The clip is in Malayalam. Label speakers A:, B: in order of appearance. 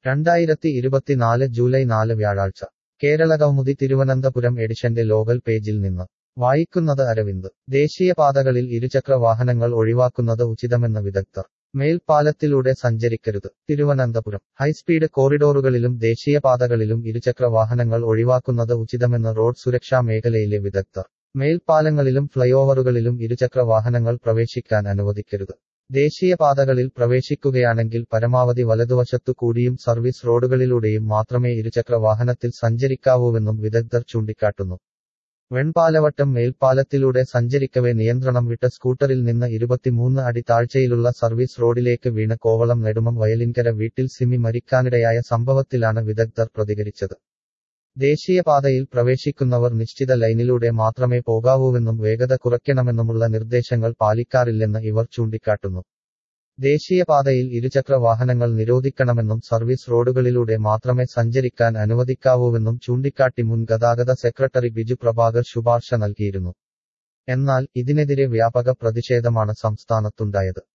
A: രണ്ടായിരത്തി ഇരുപത്തിനാല് ജൂലൈ നാല് വ്യാഴാഴ്ച കേരള കൗമുദി തിരുവനന്തപുരം എഡിഷന്റെ ലോകൽ പേജിൽ നിന്ന് വായിക്കുന്നത് അരവിന്ദ് ദേശീയപാതകളിൽ ഇരുചക്ര വാഹനങ്ങൾ ഒഴിവാക്കുന്നത് ഉചിതമെന്ന വിദഗ്ധർ മേൽപ്പാലത്തിലൂടെ സഞ്ചരിക്കരുത് തിരുവനന്തപുരം ഹൈസ്പീഡ് കോറിഡോറുകളിലും ദേശീയപാതകളിലും ഇരുചക്ര വാഹനങ്ങൾ ഒഴിവാക്കുന്നത് ഉചിതമെന്ന് റോഡ് സുരക്ഷാ മേഖലയിലെ വിദഗ്ധർ മേൽപ്പാലങ്ങളിലും ഫ്ലൈഓവറുകളിലും ഇരുചക്ര വാഹനങ്ങൾ പ്രവേശിക്കാൻ അനുവദിക്കരുത് ദേശീയപാതകളിൽ പ്രവേശിക്കുകയാണെങ്കിൽ പരമാവധി വലതുവശത്തു കൂടിയും സർവീസ് റോഡുകളിലൂടെയും മാത്രമേ ഇരുചക്ര വാഹനത്തിൽ സഞ്ചരിക്കാവൂവെന്നും വിദഗ്ധർ ചൂണ്ടിക്കാട്ടുന്നു വെൺപാലവട്ടം മേൽപ്പാലത്തിലൂടെ സഞ്ചരിക്കവേ നിയന്ത്രണം വിട്ട സ്കൂട്ടറിൽ നിന്ന് ഇരുപത്തിമൂന്ന് അടി താഴ്ചയിലുള്ള സർവീസ് റോഡിലേക്ക് വീണ് കോവളം നെടുമം വയലിൻകര വീട്ടിൽ സിമി മരിക്കാനിടയായ സംഭവത്തിലാണ് വിദഗ്ധർ പ്രതികരിച്ചത് ദേശീയപാതയിൽ പ്രവേശിക്കുന്നവർ നിശ്ചിത ലൈനിലൂടെ മാത്രമേ പോകാവൂവെന്നും വേഗത കുറയ്ക്കണമെന്നുമുള്ള നിർദ്ദേശങ്ങൾ പാലിക്കാറില്ലെന്ന് ഇവർ ചൂണ്ടിക്കാട്ടുന്നു ദേശീയപാതയിൽ ഇരുചക്ര വാഹനങ്ങൾ നിരോധിക്കണമെന്നും സർവീസ് റോഡുകളിലൂടെ മാത്രമേ സഞ്ചരിക്കാൻ അനുവദിക്കാവൂവെന്നും ചൂണ്ടിക്കാട്ടി മുൻ ഗതാഗത സെക്രട്ടറി ബിജു പ്രഭാകർ ശുപാർശ നൽകിയിരുന്നു എന്നാൽ ഇതിനെതിരെ വ്യാപക പ്രതിഷേധമാണ് സംസ്ഥാനത്തുണ്ടായത്